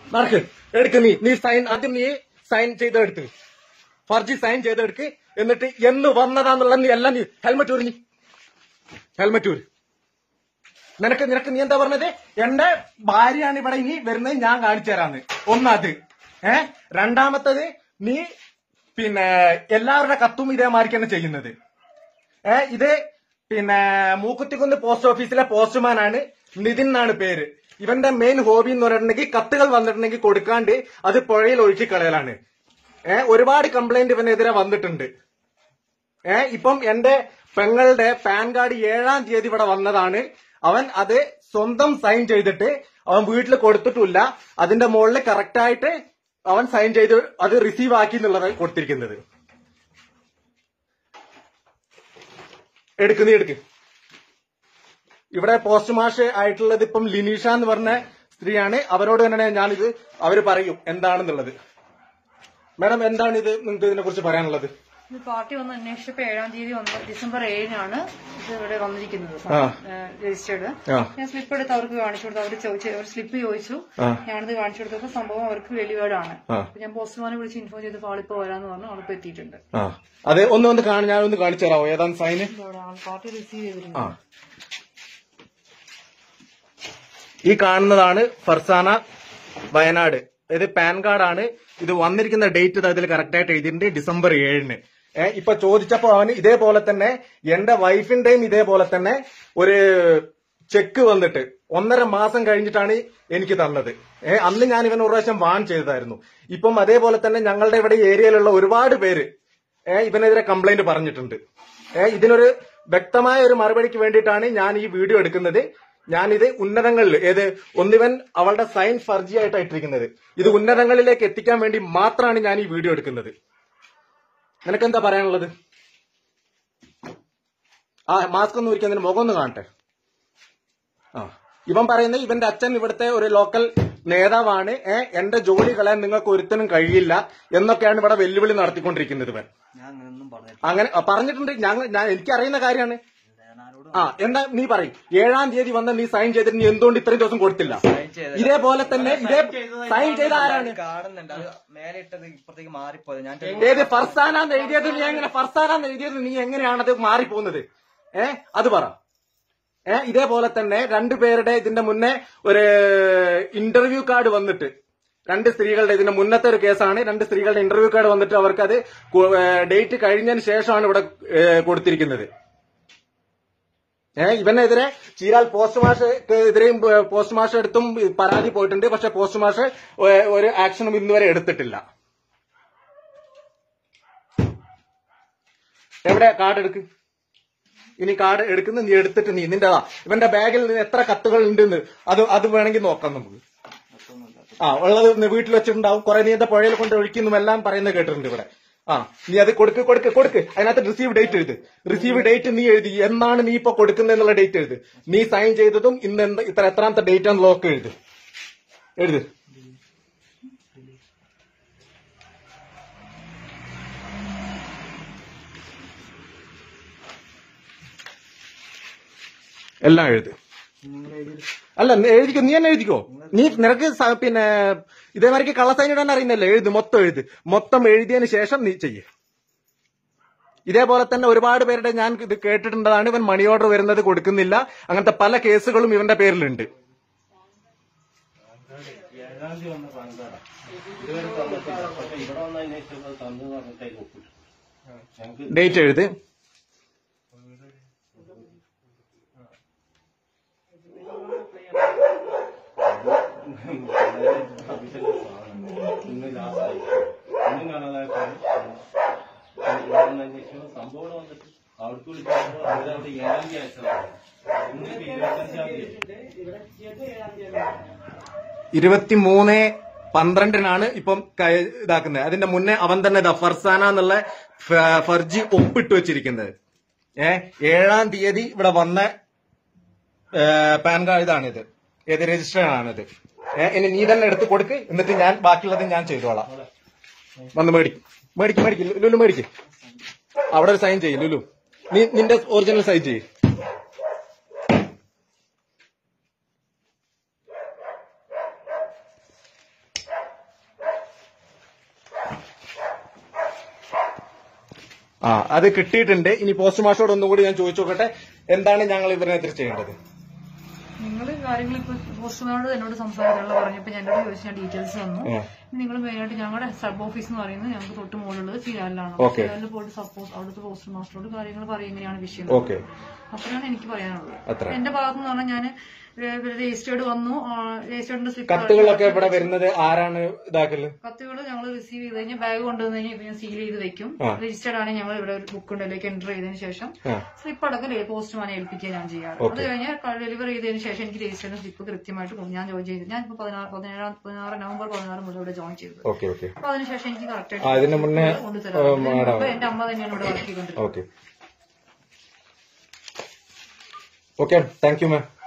നടക്ക് എടുക്ക് നീ നീ സൈൻ ആദ്യം നീ സൈൻ ചെയ്തെടുത്ത് ഫർജി സൈൻ ചെയ്തെടുക്ക് എന്നിട്ട് എന്ന് വന്നതാന്നുള്ള നീ എല്ലാം നീ ഹെൽമെറ്റ് ഊരി നീ ഹെൽമെറ്റ് ഊരി നിനക്ക് നിനക്ക് നീ എന്താ പറഞ്ഞത് എന്റെ ഭാര്യയാണ് ഇവിടെ ഇനി വരുന്നത് ഞാൻ കാണിച്ചു തരാന്ന് ഒന്നത് ഏ രണ്ടാമത്തത് നീ പിന്നെ എല്ലാവരുടെ കത്തും ഇതേമാതിരി തന്നെ ചെയ്യുന്നത് ഏ ഇത് പിന്നെ മൂക്കുത്തിക്കുന്ന് പോസ്റ്റ് ഓഫീസിലെ പോസ്റ്റ്മാൻ ആണ് നിതിൻ എന്നാണ് പേര് ഇവന്റെ മെയിൻ ഹോബി എന്ന് പറഞ്ഞിട്ടുണ്ടെങ്കിൽ കത്തുകൾ വന്നിട്ടുണ്ടെങ്കിൽ കൊടുക്കാണ്ട് അത് പുഴയിൽ ഒഴുക്കി കളയലാണ് ഏ ഒരുപാട് കംപ്ലൈന്റ് ഇവനെതിരെ വന്നിട്ടുണ്ട് ഏ ഇപ്പം എന്റെ പെങ്ങളുടെ പാൻ കാർഡ് ഏഴാം തീയതി ഇവിടെ വന്നതാണ് അവൻ അത് സ്വന്തം സൈൻ ചെയ്തിട്ട് അവൻ വീട്ടിൽ കൊടുത്തിട്ടില്ല അതിന്റെ മുകളിൽ കറക്റ്റ് ആയിട്ട് അവൻ സൈൻ ചെയ്ത് അത് റിസീവ് ആക്കി എന്നുള്ളത് കൊടുത്തിരിക്കുന്നത് എടുക്ക് നീ എടുക്ക് ഇവിടെ പോസ്റ്റ് മാഷ് ആയിട്ടുള്ളത് ഇപ്പം ലിനീഷ എന്ന് പറഞ്ഞ സ്ത്രീയാണ് അവരോട് തന്നെ ഞാനിത് അവര് പറയും എന്താണെന്നുള്ളത് മാഡം എന്താണ് ഇത് നിങ്ങൾക്ക് ഇതിനെ കുറിച്ച് പറയാനുള്ളത് ഇത് പാർട്ടി വന്ന് അന്വേഷിച്ചപ്പോ ഏഴാം തീയതി ഒന്ന് ഡിസംബർ ഏഴിനാണ് ഇത് ഇവിടെ വന്നിരിക്കുന്നത് ആ. രജിസ്റ്റേർഡ് ആ ഞാൻ സ്ലിപ്പ് എടുത്ത് അവർക്ക് കാണിച്ചു കൊടുത്തു അവർ ചോദിച്ചു അവർ സ്ലിപ്പ് ചോദിച്ചു ആ. ഞാനത് കാണിച്ചു കൊടുത്തപ്പോ സംഭവം അവർക്ക് വെളിവേടാണ് ആ. അപ്പൊ ഞാൻ പോസ്റ്റ്മാനെ വിളിച്ച് ഇൻഫോം ചെയ്തപ്പോൾ ആളിപ്പോ വരാന്ന് പറഞ്ഞു ആളിപ്പോ എത്തിയിട്ടുണ്ട് ആ അതെ ഒന്ന് ഒന്ന് കാണി ഞാനൊന്ന് കാണിച്ചു തരാമോ ഏതാണ് സൈന് ഇതോടെ ആൾ പാർട്ടി റിസീവ് ആ ചെയ്തിട്ടുണ്ട് ഈ കാണുന്നതാണ് ഫർസാന വയനാട് ഇത് പാൻ കാർഡാണ് ഇത് വന്നിരിക്കുന്ന ഡേറ്റ് അതിൽ കറക്റ്റ് ആയിട്ട് എഴുതിയിട്ടുണ്ട് ഡിസംബർ ഏഴിന് ഏ ഇപ്പൊ ചോദിച്ചപ്പോ അവന് ഇതേപോലെ തന്നെ എന്റെ വൈഫിന്റെയും ഇതേപോലെ തന്നെ ഒരു ചെക്ക് വന്നിട്ട് ഒന്നര മാസം കഴിഞ്ഞിട്ടാണ് എനിക്ക് തന്നത് ഏ അന്ന് ഞാൻ ഇവൻ ഒരു പ്രാവശ്യം വാൺ ചെയ്തതായിരുന്നു ഇപ്പം അതേപോലെ തന്നെ ഞങ്ങളുടെ ഇവിടെ ഈ ഏരിയയിലുള്ള ഒരുപാട് പേര് ഏ ഇവനെതിരെ കംപ്ലൈന്റ് പറഞ്ഞിട്ടുണ്ട് ഏ ഇതിനൊരു വ്യക്തമായ ഒരു മറുപടിക്ക് വേണ്ടിയിട്ടാണ് ഞാൻ ഈ വീഡിയോ എടുക്കുന്നത് ഞാനിത് ഉന്നതങ്ങളിൽ ഏത് ഒന്നിവൻ അവളുടെ സൈൻ ഫർജി ആയിട്ടാണ് ഇട്ടിരിക്കുന്നത് ഇത് ഉന്നതങ്ങളിലേക്ക് എത്തിക്കാൻ വേണ്ടി മാത്രമാണ് ഞാൻ ഈ വീഡിയോ എടുക്കുന്നത് നിനക്കെന്താ പറയാനുള്ളത് ആ മാസ്ക് ഒന്ന് ഒരിക്കൽ മുഖം ഒന്ന് കാണട്ടെ ആ ഇവൻ പറയുന്നത് ഇവന്റെ അച്ഛൻ ഇവിടുത്തെ ഒരു ലോക്കൽ നേതാവാണ് ഏ എന്റെ ജോലി കളയാൻ നിങ്ങൾക്ക് ഒരുത്തനും കഴിയില്ല എന്നൊക്കെയാണ് ഇവിടെ വെല്ലുവിളി നടത്തിക്കൊണ്ടിരിക്കുന്നത് ഇവൻ ഞാൻ അങ്ങനെയൊന്നും പറഞ്ഞിട്ടില്ല അങ്ങനെ ആ, പറഞ്ഞിട്ടുണ്ട് ഞങ്ങൾ ഞാൻ എനിക്കറിയുന്ന കാര്യമാണ് ഞാൻ ആരോടും ആ എന്താ നീ പറയും ഏഴാം തീയതി വന്ന് നീ സൈൻ ചെയ്തിട്ട് നീ എന്തുകൊണ്ട് ഇത്രയും ദിവസം കൊടുത്തില്ല സൈൻ ചെയ്തത് ഇതേപോലെ തന്നെ ഇതേ സൈൻ ചെയ്ത ആരാണ് കാണുന്നുണ്ട് അത് മേലെ ഇട്ടത് ഇപ്പുറത്തേക്ക് മാറിപ്പോയത് ഞാൻ ഏത് ഫർസാനാന്ന് എഴുതിയത് നീ എങ്ങനെ ഫർസാനാന്ന് എഴുതിയത് നീ എങ്ങനെയാണത് മാറിപ്പോകുന്നത് ഏ അത് പറ ഏ ഇതേപോലെ തന്നെ രണ്ടുപേരുടെ ഇതിന്റെ മുന്നേ ഒരു ഇന്റർവ്യൂ കാർഡ് വന്നിട്ട് രണ്ട് സ്ത്രീകളുടെ ഇതിന്റെ മുന്നത്തെ ഒരു കേസാണ് രണ്ട് സ്ത്രീകളുടെ ഇന്റർവ്യൂ കാർഡ് വന്നിട്ട് അവർക്കത് ഡേറ്റ് കഴിഞ്ഞതിന് ശേഷമാണ് ഇവിടെ ഏ, കൊടുത്തിരിക്കുന്നത് ഏഹ് ഇവനെതിരെ ചീരാൽ പോസ്റ്റ് മാഷ് എതിരെയും ഏ, പോസ്റ്റ് മാഷ് എടുത്തും പരാതി പോയിട്ടുണ്ട് പക്ഷെ പോസ്റ്റ് മാഷ് ഏ, ഒരു ആക്ഷനും ഇന്നുവരെ എടുത്തിട്ടില്ല എവിടെ കാർഡ് എടുക്ക് ഇനി കാർഡ് എടുക്കുന്ന നീ എടുത്തിട്ട് നീ നിന്റെതാ ഇവന്റെ ബാഗിൽ നിന്ന് എത്ര കത്തുകൾ ഉണ്ടെന്ന് അത് അത് വേണമെങ്കിൽ നോക്കാം നമുക്ക് ആ ഉള്ളത് നീ വീട്ടിൽ വെച്ചിട്ടുണ്ടാവും കുറെ നീ എന്താ പുഴയിൽ കൊണ്ട് ഒഴിക്കുന്നു എല്ലാം പറയുന്നത് കേട്ടിട്ടുണ്ട് ഇവിടെ ആ നീ അത് കൊടുക്ക് കൊടുക്ക് കൊടുക്ക് അതിനകത്ത് റിസീവ് ഡേറ്റ് എഴുത് റിസീവ് ഡേറ്റ് നീ എഴുതി എന്നാണ് നീ ഇപ്പൊ കൊടുക്കുന്നത് എന്നുള്ള ഡേറ്റ് എഴുത് നീ സൈൻ ചെയ്തതും ഇന്ന് എന്ത് ഇത്ര എത്രാമത്തെ ഡേറ്റ് ആണെന്ന് നോക്ക് എഴുത് എഴുത് എല്ലാം എഴുത് അല്ല നീ എഴുതിക്കോ നീ തന്നെ എഴുതിക്കോ നീ നിനക്ക് സ- പിന്നെ ഇതേമാതിരിക്ക് കള്ളസൈൻ ഇടാൻ അറിയുന്നല്ലേ എഴുത് മൊത്തം എഴുത് മൊത്തം എഴുതിയതിന് ശേഷം നീ ചെയ്യ് ഇതേപോലെ തന്നെ ഒരുപാട് പേരുടെ ഞാൻ ഇത് കേട്ടിട്ടുള്ളതാണ് ഇവൻ മണി ഓർഡർ വരുന്നത് കൊടുക്കുന്നില്ല അങ്ങനത്തെ പല കേസുകളും ഇവന്റെ പേരിലുണ്ട് ഡേറ്റ് എഴുത് സംഭവം വന്നിട്ട് അവർക്ക് വിളിച്ചപ്പോൾ അവരവിടെ ഏഴാം തീയതി അയച്ചതാണ് ഇന്നിപ്പോ ഇരുപത്തഞ്ചാം തീയതി ഇരുപത്തിമൂന്ന് പന്ത്രണ്ടിനാണ് ഇപ്പം ക- ഇതാക്കുന്നത് അതിന്റെ മുന്നേ അവൻ തന്നെ ഇതാ ഫർസാന എന്നുള്ള ഫ- ഫർജി ഒപ്പിട്ട് വെച്ചിരിക്കുന്നത് ഏ ഏഴാം തീയതി ഇവിടെ വന്ന ഏ, പാൻ കാർഡ് ഇതാണിത് ഏത് രജിസ്റ്റർ ആണിത് ഏ ഇനി നീ തന്നെ എടുത്ത് കൊടുക്ക് എന്നിട്ട് ഞാൻ ബാക്കിയുള്ളത് ഞാൻ ചെയ്തോളാം വന്ന് മേടിക്കും മേടിക്കും മേടിക്കും ലുലു മേടിക്കും അവിടെ ഒരു സൈൻ ചെയ്യും ലുലു നീ നിന്റെ ഒറിജിനൽ സൈൻ ചെയ്യും ആ അത് കിട്ടിയിട്ടുണ്ട് ഇനി പോസ്റ്റ് മാസ്റ്ററോട് ഒന്നും കൂടി ഞാൻ ചോദിച്ചു നോക്കട്ടെ എന്താണ് ഞങ്ങൾ ഇവരിനെതിരെ ചെയ്യേണ്ടത് നിങ്ങൾ കാര്യങ്ങൾ ഇപ്പൊ പോസ്റ്റ്മാനോട് എന്നോട് സംസാരിക്കാനുള്ള പറഞ്ഞപ്പോ ഞാൻ എന്നോട് ചോദിച്ച ഡീറ്റെയിൽസ് തന്നു ആ. നിങ്ങൾ മെയിനായിട്ട് ഞങ്ങളുടെ സബ് ഓഫീസ് എന്ന് പറയുന്നത് ഞങ്ങൾക്ക് തൊട്ട് മുകളിലുള്ളത് ചിരാലിലാണ് Okay. ചിരാലിൽ പോയിട്ട് സപ്പോസ് അവിടുത്തെ പോസ്റ്റ് മാസ്റ്ററോട് കാര്യങ്ങൾ പറയും എങ്ങനെയാണ് വിഷയം ഓക്കെ അപ്പോഴാണ് എനിക്ക് പറയാനുള്ളത് അത്ര എന്റെ ഭാഗത്ത് നിന്ന് പറഞ്ഞാൽ ഞാൻ രജിസ്റ്റേർഡ് വന്നു രജിസ്റ്റേർഡിന്റെ സ്ലിപ്പ് കത്തുകളൊക്കെ ഇവിടെ വരുന്നത് ആരാണ് ഇതാക്കല് കത്തുകൾ ഞങ്ങൾ റിസീവ് ചെയ്ത് കഴിഞ്ഞാൽ ബാഗ് കൊണ്ടുവന്ന് കഴിഞ്ഞാൽ ഞാൻ സീൽ ചെയ്ത് വെക്കും ആ. രജിസ്റ്റേർഡ് ആണെങ്കിൽ ഞങ്ങൾ ഇവിടെ ഒരു ബുക്ക് ഉണ്ട് അതിലേക്ക് എൻ്റർ ചെയ്തതിന് ശേഷം ആ സ്ലിപ്പ് അടക്കം പോസ്റ്റ്മാനെ ഏൽപ്പിക്കുക ഞാൻ ചെയ്യാറ് അത് കഴിഞ്ഞാൽ ഡെലിവറി ചെയ്തതിന് ശേഷം എനിക്ക് രജിസ്റ്ററിന്റെ സ്ലിപ്പ് കൃത്യമായിട്ട് കൊണ്ട് ഞാൻ ജോയിൻ ചെയ്തു ഞാൻ ഇപ്പൊ പതിനാറ് പതിനേഴാം പതിനാറ് നവംബർ പതിനാറ് മുതൽ ഇവിടെ ജോയിൻ ചെയ്തത് ഓക്കെ ഓക്കെ അപ്പൊ അതിനുശേഷം എനിക്ക് കറക്റ്റ് ആ ഇതിന് മുന്നേ കൊണ്ടുതരാം മാഡം ഇപ്പൊ എന്റെ അമ്മ തന്നെയാണ് ഇവിടെ വർക്ക് ചെയ്തുകൊണ്ടിരുന്നത് okay okay thank you ma'am